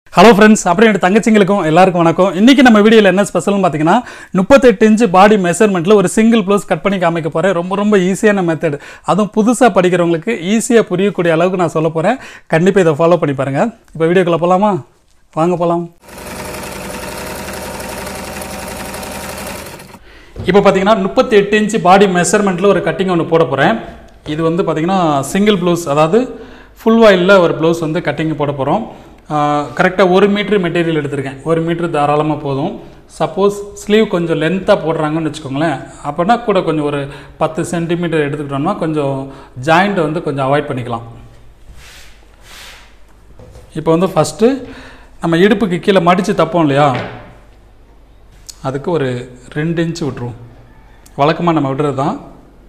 hello friends அப்புறம் என் தங்கச்சிங்களுக்கும் எல்லாருக்கும் வணக்கம் இன்னைக்கு நம்ம வீடியோவில் என்ன ஸ்பெஷல்னு பார்த்தீங்கன்னா முப்பத்தெட்டு இன்ச்சு பாடி மெஷர்மெண்ட்டில் ஒரு சிங்கிள் ப்ளவுஸ் கட் பண்ணி காமிக்க போகிறேன் ரொம்ப ரொம்ப ஈஸியான மெத்தட் அதுவும் புதுசாக படிக்கிறவங்களுக்கு ஈஸியாக புரியக்கூடிய அளவுக்கு நான் சொல்ல போகிறேன் கண்டிப்பாக இதை ஃபாலோ பண்ணி பாருங்கள் இப்போ வீடியோக்குள்ளே போகலாமா வாங்க போகலாம் இப்போ பார்த்தீங்கன்னா முப்பத்தி எட்டு இன்ச்சு பாடி மெஷர்மெண்ட்டில் ஒரு கட்டிங் ஒன்று போட போகிறேன் இது வந்து பார்த்தீங்கன்னா சிங்கிள் ப்ளவுஸ் அதாவது ஃபுல் வாயிலில் ஒரு ப்ளவுஸ் வந்து கட்டிங் போட போகிறோம் கரெக்டாக ஒரு மீட்ரு மெட்டீரியல் எடுத்திருக்கேன் ஒரு மீட்ரு தாராளமாக போதும் சப்போஸ் ஸ்லீவ் கொஞ்சம் லென்த்தாக போடுறாங்கன்னு வச்சுக்கோங்களேன் அப்போனா கூட கொஞ்சம் ஒரு பத்து சென்டிமீட்டர் எடுத்துக்கிட்டோம்னா கொஞ்சம் ஜாயிண்ட்டை வந்து கொஞ்சம் அவாய்ட் பண்ணிக்கலாம் இப்போ வந்து ஃபஸ்ட்டு நம்ம இடுப்புக்கு கீழே மடித்து தப்போம் இல்லையா அதுக்கு ஒரு ரெண்டு இன்ச்சு விட்டுருவோம் வழக்கமாக நம்ம விடுறது தான்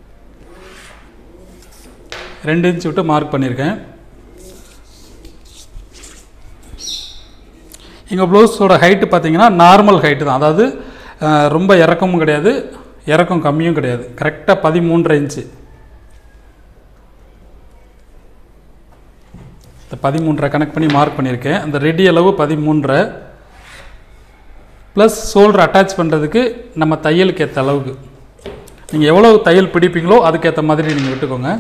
ரெண்டு இன்ச் விட்டு மார்க் பண்ணியிருக்கேன் எங்கள் ப்ளவுஸோட ஹைட்டு பார்த்தீங்கன்னா நார்மல் ஹைட்டு தான் அதாவது அஹ், ரொம்ப இறக்கமும் கிடையாது இறக்கம் கம்மியும் கிடையாது கரெக்டாக பதிமூன்றரை இன்ச்சு இந்த பதிமூன்றரை கணக்கு பண்ணி மார்க் பண்ணியிருக்கேன் அந்த ரெடி அளவு பதிமூன்றரை ப்ளஸ் ஷோல்டர் அட்டாச் பண்ணுறதுக்கு நம்ம தையலுக்கு ஏற்ற அளவுக்கு நீங்கள் எவ்வளோ தையல் பிடிப்பீங்களோ அதுக்கேற்ற மாதிரி நீங்கள் விட்டுக்கோங்க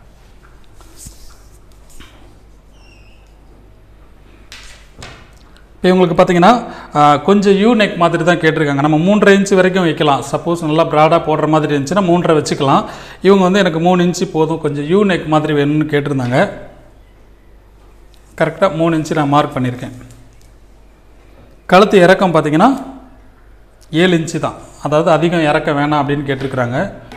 இப்போ இவங்களுக்கு பார்த்தீங்கன்னா ஆஹ், கொஞ்சம் யூ நெக் மாதிரி தான் கேட்டிருக்காங்க நம்ம மூன்றரை இன்ச்சு வரைக்கும் வைக்கலாம் சப்போஸ் நல்லா ப்ராடாக போடுற மாதிரி இருந்துச்சுன்னா மூன்றரை வச்சுக்கலாம் இவங்க வந்து எனக்கு மூணு இன்ச்சு போதும் கொஞ்சம் யூ நெக் மாதிரி வேணும்னு கேட்டிருந்தாங்க கரெக்டாக மூணு இன்ச்சு நான் மார்க் பண்ணியிருக்கேன் கழுத்து இறக்கம் பார்த்தீங்கன்னா ஏழு இன்ச்சு தான் அதாவது அதிகம் இறக்க வேணாம் அப்படின்னு கேட்டிருக்கிறாங்க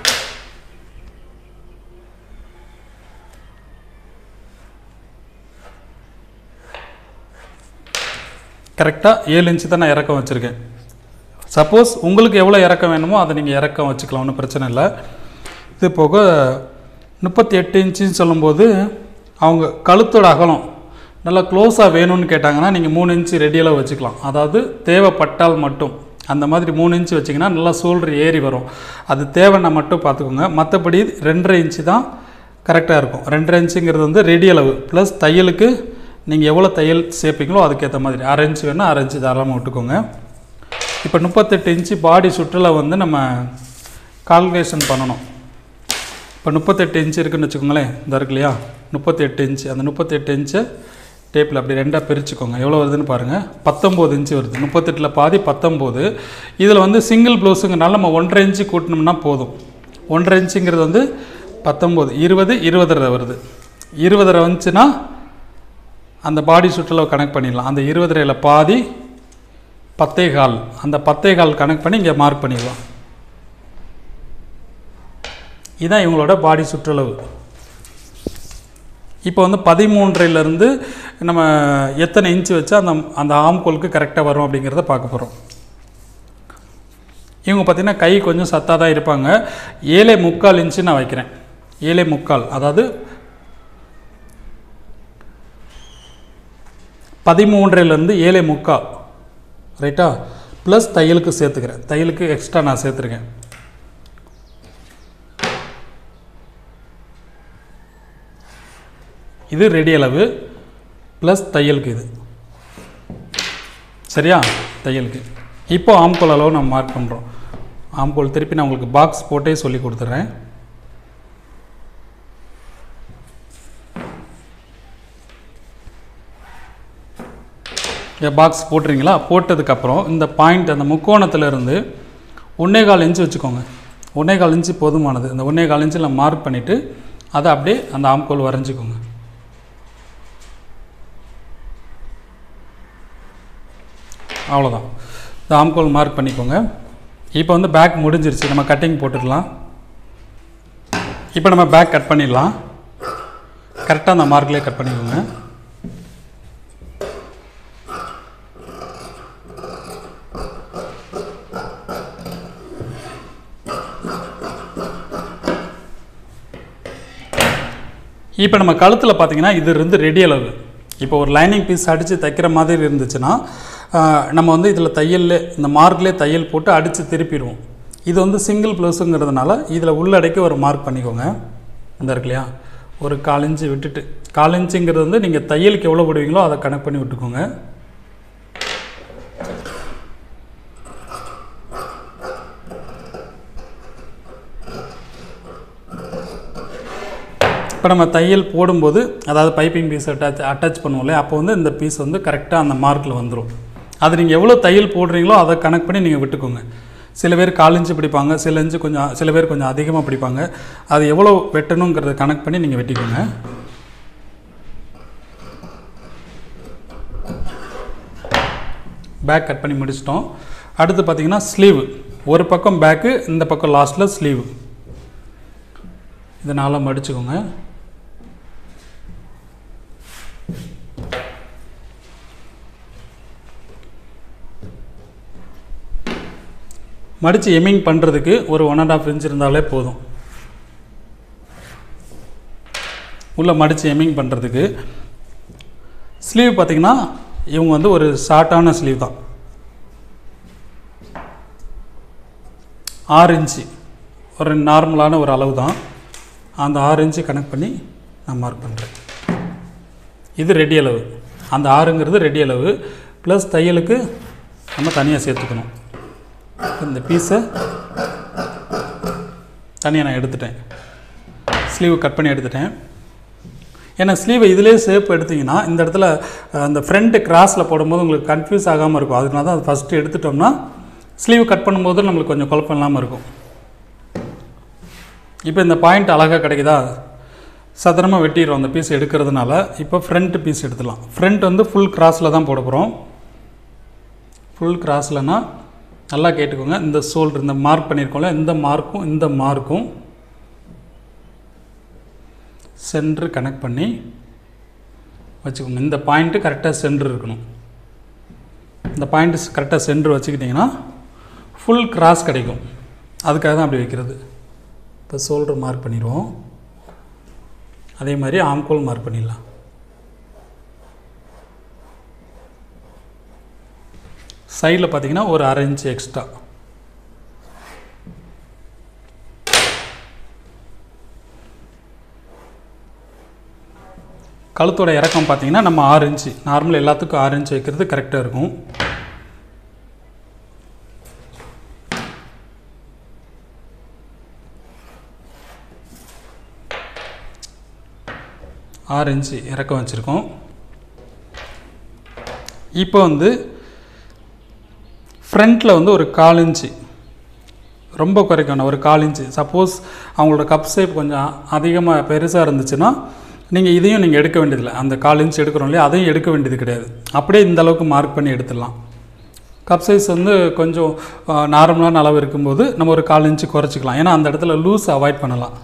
கரெக்டாக ஏழு இன்ச்சு தான் நான் இறக்கம் வச்சுருக்கேன் சப்போஸ் உங்களுக்கு எவ்வளோ இறக்கம் வேணுமோ அதை நீங்கள் இறக்கம் வச்சுக்கலாம் ஒன்றும் பிரச்சனை இல்லை இது போக முப்பத்தி எட்டு இன்ச்சுன்னு சொல்லும்போது அவங்க கழுத்தோட அகலம் நல்லா க்ளோஸாக வேணும்னு கேட்டாங்கன்னா நீங்கள் மூணு இன்ச்சு ரெடியெல்லாம் வச்சுக்கலாம் அதாவது தேவைப்பட்டால் மட்டும் அந்த மாதிரி மூணு இன்ச்சு வச்சிங்கன்னா நல்லா சோல்டர் ஏறி வரும் அது தேவைன்னா மட்டும் பார்த்துக்கோங்க மற்றபடி ரெண்டரை இன்ச்சு தான் கரெக்டாக இருக்கும் ரெண்டரை இன்ச்சுங்கிறது வந்து ரெடி அளவு ப்ளஸ் தையலுக்கு நீங்கள் எவ்வளோ தையல் சேர்ப்பீங்களோ அதுக்கேற்ற மாதிரி அரை இன்ச்சு வேணால் அரை இன்ச்சு தாராளமாக விட்டுக்கோங்க இப்போ முப்பத்தெட்டு இன்ச்சு பாடி சுற்றுலா வந்து நம்ம கால்குலேஷன் பண்ணணும் இப்போ முப்பத்தெட்டு இன்ச்சு இருக்குன்னு வச்சுக்கோங்களேன் இந்த இருக்கு இல்லையா முப்பத்தெட்டு இன்ச்சு அந்த முப்பத்தெட்டு இன்ச்சை டேப்பில் அப்படி ரெண்டாக பிரிச்சுக்கோங்க எவ்வளோ வருதுன்னு பாருங்கள் பத்தொம்போது இன்ச்சு வருது முப்பத்தெட்டில் பாதி பத்தொம்போது இதில் வந்து சிங்கிள் ப்ளவுஸுங்கனால நம்ம ஒன்றரை இன்ச்சு கூட்டினோம்னா போதும் ஒன்றரை இன்ச்சுங்கிறது வந்து பத்தொம்போது இருபது இருபதரை வருது இருபதரை வந்துச்சுன்னா அந்த பாடி சுற்றுலா கனெக்ட் பண்ணிடலாம் அந்த இருபதரையில் பாதி பத்தே கால் அந்த பத்தே கால் கனெக்ட் பண்ணி இங்கே மார்க் பண்ணிடலாம் இதுதான் இவங்களோட பாடி சுற்றளவு இப்போ வந்து பதிமூன்றையிலேருந்து நம்ம எத்தனை இன்ச்சு வச்சா அந்த அந்த ஆம்கோலுக்கு கரெக்டாக வரும் அப்படிங்கிறத பார்க்க போகிறோம் இவங்க பார்த்தீங்கன்னா கை கொஞ்சம் சத்தாக தான் இருப்பாங்க ஏழை முக்கால் இன்ச்சு நான் வைக்கிறேன் ஏழை முக்கால் அதாவது பதிமூன்றையிலேருந்து ஏழை முக்கால் ரைட்டா ப்ளஸ் தையலுக்கு சேர்த்துக்கிறேன் தையலுக்கு எக்ஸ்ட்ரா நான் சேர்த்துருக்கேன் இது ரெடி அளவு ப்ளஸ் தையலுக்கு இது சரியா தையலுக்கு இப்போ ஆம்கோல் அளவு நம்ம மார்க் பண்ணுறோம் ஆம்கோல் திருப்பி நான் உங்களுக்கு பாக்ஸ் போட்டே சொல்லி கொடுத்துட்றேன் பாக்ஸ் போட்டுறீங்களா போட்டதுக்கப்புறம் இந்த பாயிண்ட் அந்த முக்கோணத்துல இருந்து ஒன்றே கால் இன்ச்சு வச்சுக்கோங்க ஒன்றே கால் இன்ச்சு போதுமானது இந்த ஒன்றே கால் இன்ச்சில் மார்க் பண்ணிவிட்டு அதை அப்படியே அந்த ஆம்கோல் வரைஞ்சிக்கோங்க அவ்வளோதான் இந்த ஆம்கோல் மார்க் பண்ணிக்கோங்க இப்போ வந்து பேக் முடிஞ்சிருச்சு நம்ம கட்டிங் போட்டுடலாம் இப்போ நம்ம பேக் கட் பண்ணிடலாம் கரெக்டாக அந்த மார்க்லேயே கட் பண்ணிக்கோங்க இப்போ நம்ம கழுத்தில் பார்த்தீங்கன்னா இது இருந்து ரெடி அளவு இப்போ ஒரு லைனிங் பீஸ் அடித்து தைக்கிற மாதிரி இருந்துச்சுன்னா ஆஹ், நம்ம வந்து இதில் தையல்ல இந்த மார்க்லேயே தையல் போட்டு அடித்து திருப்பிடுவோம் இது வந்து சிங்கிள் ப்ளவுஸுங்கிறதுனால இதில் உள்ளடக்கி ஒரு மார்க் பண்ணிக்கோங்க இந்த இருக்கு இல்லையா ஒரு கால் இன்ச்சு விட்டுட்டு கால் இன்ச்சுங்கிறது வந்து நீங்கள் தையலுக்கு எவ்வளோ போடுவீங்களோ அதை கணக்கு பண்ணி விட்டுக்கோங்க இப்போ நம்ம தையல் போடும்போது அதாவது பைப்பிங் பீஸ் அட்டாச் அட்டாச் பண்ணுவோம்ல அப்போ வந்து இந்த பீஸ் வந்து கரெக்டாக அந்த மார்க்கில் வந்துடும் அது நீங்கள் எவ்வளோ தையல் போடுறீங்களோ அதை கணக்கு பண்ணி நீங்கள் விட்டுக்கோங்க சில பேர் கால் இன்ச்சு பிடிப்பாங்க சில இன்ச்சு கொஞ்சம் சில பேர் கொஞ்சம் அதிகமாக பிடிப்பாங்க அது எவ்வளோ வெட்டணுங்கிறத கணக்கு பண்ணி நீங்கள் வெட்டிக்கோங்க பேக் கட் பண்ணி முடிச்சிட்டோம் அடுத்து பார்த்தீங்கன்னா ஸ்லீவ் ஒரு பக்கம் பேக்கு இந்த பக்கம் லாஸ்ட்டில் ஸ்லீவ் இதை நாளாக மடிச்சுக்கோங்க மடித்து எம்மிங் பண்ணுறதுக்கு ஒரு ஒன் அண்ட் ஆஃப் இன்ச் இருந்தாலே போதும் உள்ளே மடித்து எம்மிங் பண்ணுறதுக்கு ஸ்லீவ் பார்த்திங்கன்னா இவங்க வந்து ஒரு ஷார்ட்டான ஸ்லீவ் தான் ஆறு இன்ச்சு ஒரு நார்மலான ஒரு அளவு தான் அந்த ஆறு இன்ச்சு கனெக்ட் பண்ணி நான் மார்க் பண்ணுறேன் இது ரெடி அளவு அந்த ஆறுங்கிறது ரெடி அளவு ப்ளஸ் தையலுக்கு நம்ம தனியாக சேர்த்துக்கணும் இந்த பீஸை தனியாக நான் எடுத்துட்டேன் ஸ்லீவ் கட் பண்ணி எடுத்துட்டேன் ஏன்னா ஸ்லீவை இதிலே ஷேப் எடுத்திங்கன்னா இந்த இடத்துல அஹ், அந்த ஃப்ரண்ட் கிராஸில் போடும்போது உங்களுக்கு கன்ஃபியூஸ் ஆகாமல் இருக்கும் அதனால தான் அது ஃபஸ்ட்டு எடுத்துட்டோம்னா ஸ்லீவ் கட் பண்ணும்போது நம்மளுக்கு கொஞ்சம் குழப்பம் இல்லாமல் இருக்கும் இப்போ இந்த பாயிண்ட் அழகாக கிடைக்குதா சதுரமாக வெட்டிடுறோம் அந்த பீஸ் எடுக்கிறதுனால இப்போ ஃப்ரண்ட் பீஸ் எடுத்துடலாம் ஃப்ரண்ட் வந்து ஃபுல் கிராஸில் தான் போட போகிறோம் ஃபுல் கிராஸ்லனா நல்லா கேட்டுக்கோங்க இந்த ஷோல்டர் இந்த மார்க் பண்ணியிருக்கோம்ல இந்த மார்க்கும் இந்த மார்க்கும் சென்ட்ரு கனெக்ட் பண்ணி வச்சுக்கோங்க இந்த பாயிண்ட்டு கரெக்டாக சென்ட்ரு இருக்கணும் இந்த பாயிண்ட் கரெக்டாக சென்ட்ரு வச்சுக்கிட்டிங்கன்னா ஃபுல் கிராஸ் கிடைக்கும் அதுக்காக தான் அப்படி வைக்கிறது இப்போ ஷோல்டர் மார்க் பண்ணிடுவோம் அதே மாதிரி ஆம்கோல் மார்க் பண்ணிடலாம் சைடில் பார்த்தீங்கன்னா ஒரு அரை இன்ச் எக்ஸ்ட்ரா கழுத்தோட இறக்கம் பார்த்தீங்கன்னா நம்ம ஆறு இன்ச்சு நார்மல் எல்லாத்துக்கும் ஆறு இன்ச் வைக்கிறது கரெக்டாக இருக்கும் ஆறு இன்ச்சு இறக்கம் வச்சுருக்கோம் இப்போ வந்து ஃப்ரண்ட்டில் வந்து ஒரு கால் இன்ச்சு ரொம்ப குறைக்கணும் ஒரு கால் இன்ச்சு சப்போஸ் அவங்களோட கப் ஷேப் கொஞ்சம் அதிகமாக பெருசாக இருந்துச்சுன்னா நீங்கள் இதையும் நீங்கள் எடுக்க வேண்டியதில்லை அந்த கால் இன்ச் எடுக்கிறோம் இல்லையா அதையும் எடுக்க வேண்டியது கிடையாது அப்படியே இந்த அளவுக்கு மார்க் பண்ணி எடுத்துடலாம் கப் சைஸ் வந்து கொஞ்சம் நார்மலான அளவு இருக்கும்போது நம்ம ஒரு கால் இன்ச்சு குறைச்சிக்கலாம் ஏன்னா அந்த இடத்துல லூஸ் அவாய்ட் பண்ணலாம்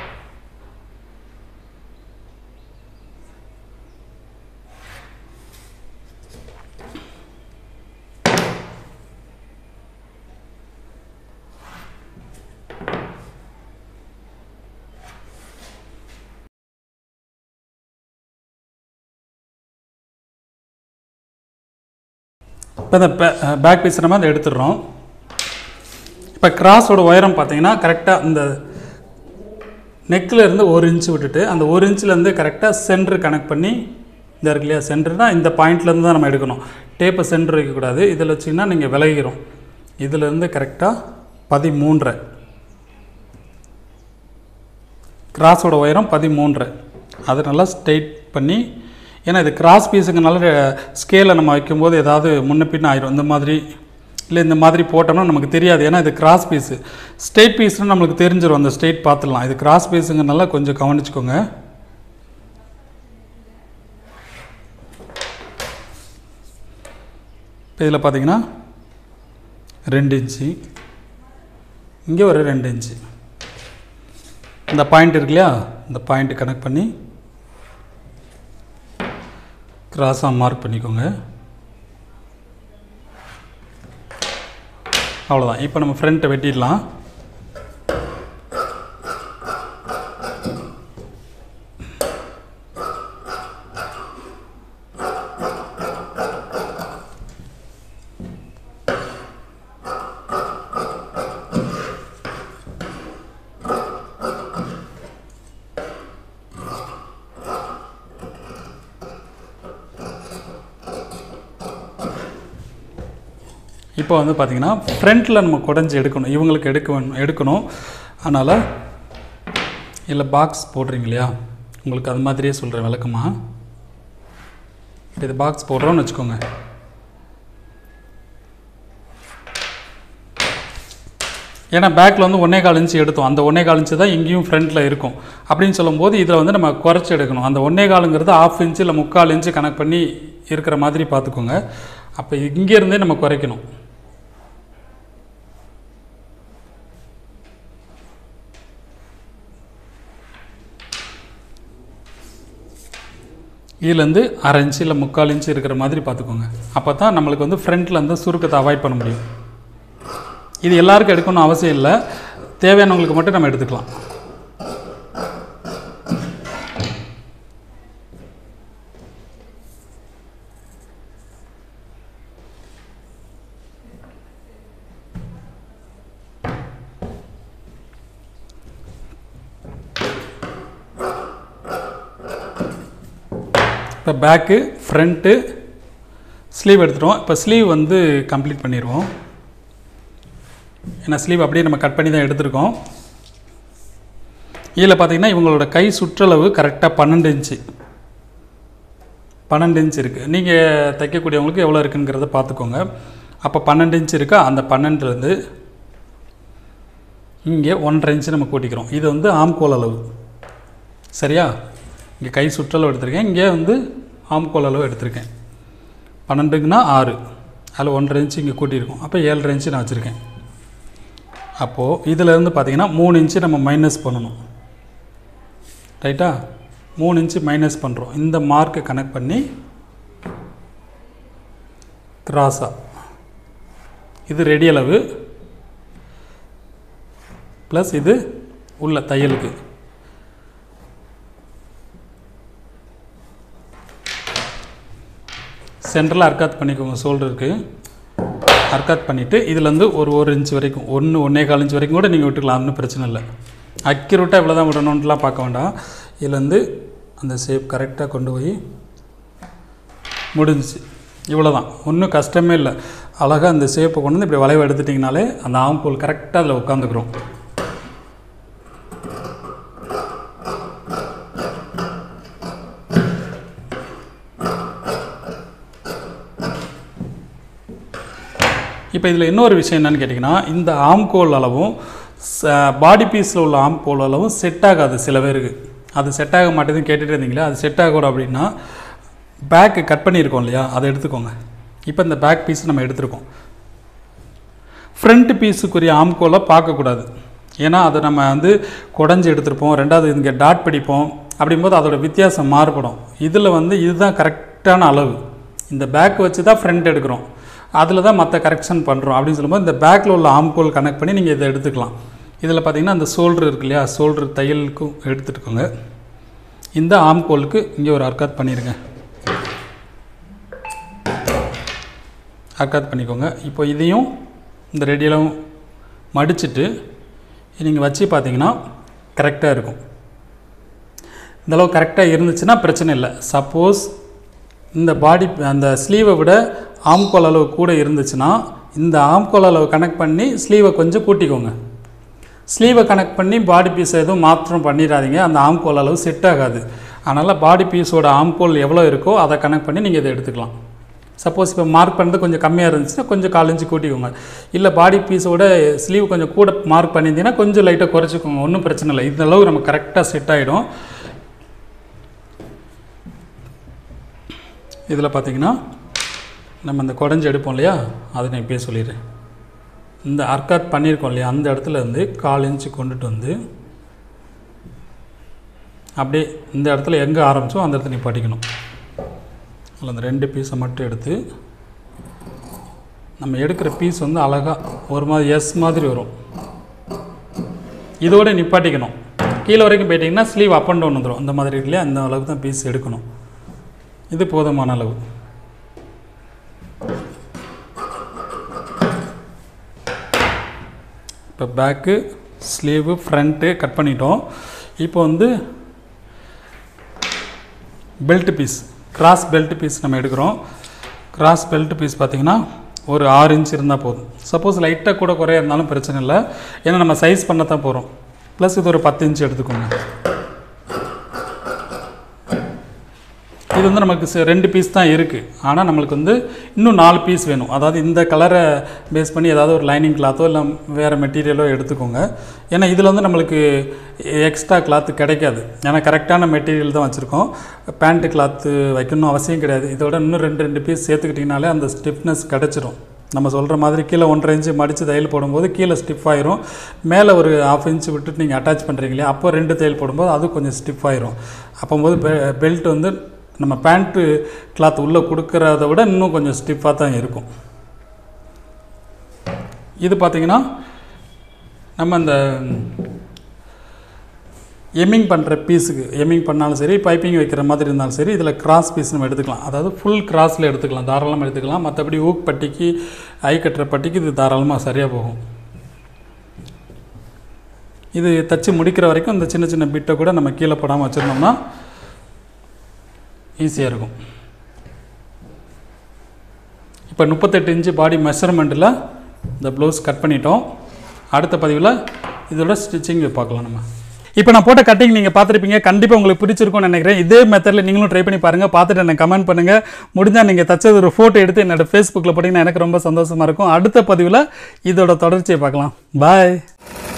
இப்போ இந்த பேக் பீஸ் நம்ம அதை எடுத்துடுறோம் இப்போ கிராஸோட உயரம் பார்த்தீங்கன்னா கரெக்டாக இந்த நெக்கில் இருந்து ஒரு இன்ச்சு விட்டுட்டு அந்த ஒரு இன்ச்சிலேருந்து கரெக்டாக சென்டர் கனெக்ட் பண்ணி இந்த இருக்கு இல்லையா சென்டர்னா இந்த பாயிண்ட்லேருந்து தான் நம்ம எடுக்கணும் டேப்பை சென்டர் வைக்கக்கூடாது இதில் வச்சிங்கன்னா நீங்கள் விலகிரும் இதிலேருந்து கரெக்டாக பதிமூன்றரை கிராஸோட உயரம் பதிமூன்றரை அதை நல்லா ஸ்ட்ரெயிட் பண்ணி ஏன்னா இது கிராஸ் பீஸுங்கனால ஸ்கேலை நம்ம வைக்கும்போது ஏதாவது முன்ன பின்ன ஆயிரும் இந்த மாதிரி இல்லை இந்த மாதிரி போட்டோம்னா நமக்கு தெரியாது ஏன்னா இது கிராஸ் பீஸு ஸ்ட்ரெயிட் பீஸ்னு நம்மளுக்கு தெரிஞ்சிடும் அந்த ஸ்ட்ரெயிட் பார்த்துடலாம் இது கிராஸ் பீஸுங்கனால கொஞ்சம் கவனிச்சுக்கோங்க இப்போ இதில் பார்த்தீங்கன்னா ரெண்டு இன்ச்சு இங்கே ஒரு ரெண்டு இன்ச்சு இந்த பாயிண்ட் இருக்கு இல்லையா இந்த பாயிண்ட் கனெக்ட் பண்ணி கிராஸாக மார்க் பண்ணிக்கோங்க அவ்வளோதான் இப்போ நம்ம ஃப்ரண்ட்டை வெட்டிடலாம் இப்போ வந்து பார்த்திங்கன்னா ஃப்ரண்ட்டில் நம்ம குடஞ்சி எடுக்கணும் இவங்களுக்கு எடுக்க வேணும் எடுக்கணும் அதனால் இதில் பாக்ஸ் போடுறீங்க இல்லையா உங்களுக்கு அது மாதிரியே சொல்கிறேன் விளக்கமாக இது பாக்ஸ் போடுறோம்னு வச்சுக்கோங்க ஏன்னா பேக்கில் வந்து ஒன்றே கால் இன்ச்சு எடுத்தோம் அந்த ஒன்றே கால் இன்ச்சு தான் இங்கேயும் ஃப்ரண்ட்டில் இருக்கும் அப்படின்னு சொல்லும்போது இதில் வந்து நம்ம குறைச்சி எடுக்கணும் அந்த ஒன்றே காலுங்கிறது ஆஃப் இன்ச்சு இல்லை முக்கால் இன்ச்சு கணக்கு பண்ணி இருக்கிற மாதிரி பார்த்துக்கோங்க அப்போ இங்கேருந்தே நம்ம குறைக்கணும் இதுலேருந்து அரை இன்ச்சு இல்லை முக்கால் இன்ச்சு இருக்கிற மாதிரி பார்த்துக்கோங்க அப்போ தான் நம்மளுக்கு வந்து ஃப்ரண்ட்டில் இருந்து சுருக்கத்தை அவாய்ட் பண்ண முடியும் இது எல்லாருக்கும் எடுக்கணும்னு அவசியம் இல்லை தேவையானவங்களுக்கு மட்டும் நம்ம எடுத்துக்கலாம் இப்போ பேக்கு ஃப்ரண்ட்டு ஸ்லீவ் எடுத்துட்டோம் இப்போ ஸ்லீவ் வந்து கம்ப்ளீட் பண்ணிடுவோம் ஏன்னா ஸ்லீவ் அப்படியே நம்ம கட் பண்ணி தான் எடுத்திருக்கோம் இதில் பார்த்தீங்கன்னா இவங்களோட கை சுற்றளவு கரெக்டாக பன்னெண்டு இன்ச்சு பன்னெண்டு இன்ச் இருக்குது நீங்கள் தைக்கக்கூடியவங்களுக்கு எவ்வளோ இருக்குங்கிறத பார்த்துக்கோங்க அப்போ பன்னெண்டு இன்ச் இருக்கா அந்த பன்னெண்டுலேருந்து இங்கே ஒன்றரை இன்ச்சு நம்ம கூட்டிக்கிறோம் இது வந்து ஆம்கோல் அளவு சரியா இங்கே கை சுற்றளவு எடுத்திருக்கேன் இங்கே வந்து ஆம்கோல் அளவு எடுத்திருக்கேன் பன்னெண்டுக்குன்னா ஆறு அதில் ஒன்றரை இன்ச்சு இங்கே கூட்டியிருக்கோம் அப்போ ஏழரை இன்ச்சு நான் வச்சுருக்கேன் அப்போது இதிலேருந்து பார்த்தீங்கன்னா மூணு இன்ச்சு நம்ம மைனஸ் பண்ணணும் ரைட்டா மூணு இன்ச்சு மைனஸ் பண்ணுறோம் இந்த மார்க்கை கனெக்ட் பண்ணி கிராஸாக இது ரெடி அளவு ப்ளஸ் இது உள்ள தையலுக்கு சென்டரில் அர்க்காத் பண்ணிக்கோங்க ஷோல்டருக்கு அர்க்காத் பண்ணிவிட்டு இதுலேருந்து ஒரு ஒரு இன்ச் வரைக்கும் ஒன்று ஒன்றே கால் இன்ச் வரைக்கும் கூட நீங்கள் விட்டுக்கலாம் ஒன்றும் பிரச்சனை இல்லை அக்யூரேட்டாக இவ்வளோ தான் விடணுன்ட்டுலாம் பார்க்க வேண்டாம் இதுலேருந்து அந்த ஷேப் கரெக்டாக கொண்டு போய் முடிஞ்சிச்சு இவ்வளோ தான் ஒன்றும் கஷ்டமே இல்லை அழகாக அந்த ஷேப்பை கொண்டு வந்து இப்படி வளைவு எடுத்துட்டிங்கனாலே அந்த ஆம்பூல் கரெக்டாக அதில் உட்காந்துக்கிறோம் இப்போ இதில் இன்னொரு விஷயம் என்னன்னு கேட்டிங்கன்னா இந்த ஆம்கோல் அளவும் பாடி பீஸில் உள்ள ஆம்கோல் அளவும் செட் ஆகாது சில பேருக்கு அது செட் ஆக மாட்டேதுன்னு கேட்டுட்டு இருந்தீங்களே அது செட் ஆகக்கூடாது அப்படின்னா பேக்கு கட் பண்ணியிருக்கோம் இல்லையா அதை எடுத்துக்கோங்க இப்போ இந்த பேக் பீஸ் நம்ம எடுத்திருக்கோம் ஃப்ரண்ட் பீஸுக்குரிய ஆம்கோலை பார்க்கக்கூடாது ஏன்னா அதை நம்ம வந்து குடஞ்சி எடுத்திருப்போம் ரெண்டாவது இங்கே டாட் பிடிப்போம் அப்படிங்கும்போது அதோட வித்தியாசம் மாறுபடும் இதில் வந்து இதுதான் கரெக்டான அளவு இந்த பேக் வச்சு தான் ஃப்ரண்ட் எடுக்கிறோம் அதில் தான் மற்ற கரெக்ஷன் பண்ணுறோம் அப்படின்னு சொல்லும்போது இந்த பேக்கில் உள்ள ஆம்கோல் கனெக்ட் பண்ணி நீங்கள் இதை எடுத்துக்கலாம் இதில் பார்த்தீங்கன்னா அந்த ஷோல்டர் இருக்கு இல்லையா ஷோல்டர் தையலுக்கும் எடுத்துட்டுக்கோங்க இந்த ஆம்கோலுக்கு இங்கே ஒரு அர்க்காத் பண்ணிடுங்க அர்க்காத் பண்ணிக்கோங்க இப்போ இதையும் இந்த ரெடியெல்லாம் மடிச்சிட்டு நீங்கள் வச்சு பார்த்தீங்கன்னா கரெக்டாக இருக்கும் இந்தளவு கரெக்டாக இருந்துச்சுன்னா பிரச்சனை இல்லை சப்போஸ் இந்த பாடி அந்த ஸ்லீவை விட ஆம்கோல் அளவு கூட இருந்துச்சுன்னா இந்த ஆம்கோல் அளவு கனெக்ட் பண்ணி ஸ்லீவை கொஞ்சம் கூட்டிக்கோங்க ஸ்லீவை கனெக்ட் பண்ணி பாடி பீஸை எதுவும் மாற்றம் பண்ணிடாதீங்க அந்த ஆம்கோல் அளவு செட் ஆகாது அதனால் பாடி பீஸோட ஆம்கோல் எவ்வளோ இருக்கோ அதை கனெக்ட் பண்ணி நீங்கள் இதை எடுத்துக்கலாம் சப்போஸ் இப்போ மார்க் பண்ணுறது கொஞ்சம் கம்மியாக இருந்துச்சுன்னா கொஞ்சம் கால் இன்ச்சு கூட்டிக்கோங்க இல்லை பாடி பீஸோட ஸ்லீவ் கொஞ்சம் கூட மார்க் பண்ணியிருந்தீங்கன்னா கொஞ்சம் லைட்டாக குறைச்சிக்கோங்க ஒன்றும் பிரச்சனை இல்லை இந்த அளவு நம்ம கரெக்டாக செட் ஆகிடும் இதில் பார்த்தீங்கன்னா நம்ம இந்த குடஞ்சி எடுப்போம் இல்லையா அதை நான் இப்பயே சொல்லிடுறேன் இந்த அர்க்காட் பண்ணியிருக்கோம் இல்லையா அந்த இடத்துல இருந்து கால் இன்ச்சு கொண்டுட்டு வந்து அப்படியே இந்த இடத்துல எங்கே ஆரம்பிச்சோ அந்த இடத்துல நீ படிக்கணும் அதில் அந்த ரெண்டு பீஸை மட்டும் எடுத்து நம்ம எடுக்கிற பீஸ் வந்து அழகாக ஒரு மாதிரி எஸ் மாதிரி வரும் இதோட நிப்பாட்டிக்கணும் கீழே வரைக்கும் போயிட்டிங்கன்னா ஸ்லீவ் அப் அண்ட் டவுன் வந்துடும் இந்த மாதிரி இருக்கு இல்லையா அந்த அளவுக்கு தான் பீஸ் எடுக்கணும் இது போதுமான அளவு இப்போ பேக்கு ஸ்லீவு ஃப்ரண்ட்டு கட் பண்ணிட்டோம் இப்போ வந்து belt piece cross belt piece நம்ம எடுக்கிறோம் கிராஸ் பெல்ட் பீஸ் பார்த்திங்கன்னா ஒரு ஆறு இன்ச் இருந்தால் போதும் சப்போஸ் லைட்டாக கூட குறைய இருந்தாலும் பிரச்சனை இல்லை ஏன்னா நம்ம சைஸ் பண்ண தான் போகிறோம் ப்ளஸ் இது ஒரு பத்து இன்ச் எடுத்துக்கோங்க இது வந்து நமக்கு ச- ரெண்டு பீஸ் தான் இருக்குது ஆனால் நம்மளுக்கு வந்து இன்னும் நாலு பீஸ் வேணும் அதாவது இந்த கலரை பேஸ் பண்ணி ஏதாவது ஒரு லைனிங் கிளாத்தோ இல்லை வேறு மெட்டீரியலோ எடுத்துக்கோங்க ஏன்னா இதில் வந்து நம்மளுக்கு எக்ஸ்ட்ரா கிளாத்து கிடைக்காது ஏன்னா கரெக்டான மெட்டீரியல் தான் வச்சுருக்கோம் பேண்ட்டு கிளாத்து வைக்கணும் அவசியம் கிடையாது இதோட இன்னும் ரெண்டு ரெண்டு பீஸ் சேர்த்துக்கிட்டிங்கனாலே அந்த ஸ்டிஃப்னஸ் கிடச்சிரும் நம்ம சொல்கிற மாதிரி கீழே ஒன்றரை இன்ச்சு மடித்து தையல் போடும்போது கீழே ஸ்டிஃப் ஆயிரும் மேலே ஒரு ஹாஃப் இன்ச் விட்டுட்டு நீங்கள் அட்டாச் பண்ணுறீங்க இல்லையா அப்போ ரெண்டு தையல் போடும்போது அது கொஞ்சம் ஸ்டிஃப் ஆயிரும் அப்போது பெ பெல்ட் வந்து நம்ம பேண்ட்டு கிளாத் உள்ளே கொடுக்கறத விட இன்னும் கொஞ்சம் ஸ்டிஃபாக தான் இருக்கும் இது பார்த்திங்கன்னா நம்ம இந்த எம்மிங் பண்ணுற பீஸுக்கு எம்மிங் பண்ணாலும் சரி பைப்பிங் வைக்கிற மாதிரி இருந்தாலும் சரி இதில் கிராஸ் பீஸ் நம்ம எடுத்துக்கலாம் அதாவது ஃபுல் கிராஸில் எடுத்துக்கலாம் தாராளமாக எடுத்துக்கலாம் மற்றபடி ஊக் பட்டிக்கு ஐ கட்டுற பட்டிக்கு இது தாராளமாக சரியாக போகும் இது தச்சு முடிக்கிற வரைக்கும் இந்த சின்ன சின்ன பிட்டை கூட நம்ம கீழே போடாமல் வச்சுருந்தோம்னா ஈஸியாக இருக்கும் இப்போ முப்பத்தெட்டு இன்ச்சு பாடி மெஷர்மெண்ட்டில் இந்த ப்ளவுஸ் கட் பண்ணிட்டோம் அடுத்த பதிவில் இதோட ஸ்டிச்சிங் பார்க்கலாம் நம்ம இப்போ நான் போட்ட கட்டிங் நீங்கள் பார்த்துருப்பீங்க கண்டிப்பாக உங்களுக்கு பிடிச்சிருக்கும்னு நினைக்கிறேன் இதே மெத்தடில் நீங்களும் ட்ரை பண்ணி பாருங்கள் பார்த்துட்டு எனக்கு கமெண்ட் பண்ணுங்கள் முடிஞ்சால் நீங்கள் தச்சது ஒரு ஃபோட்டோ எடுத்து என்னோட ஃபேஸ்புக்கில் போட்டிங்கன்னா எனக்கு ரொம்ப சந்தோஷமாக இருக்கும் அடுத்த பதிவில் இதோட தொடர்ச்சியை பார்க்கலாம் பாய்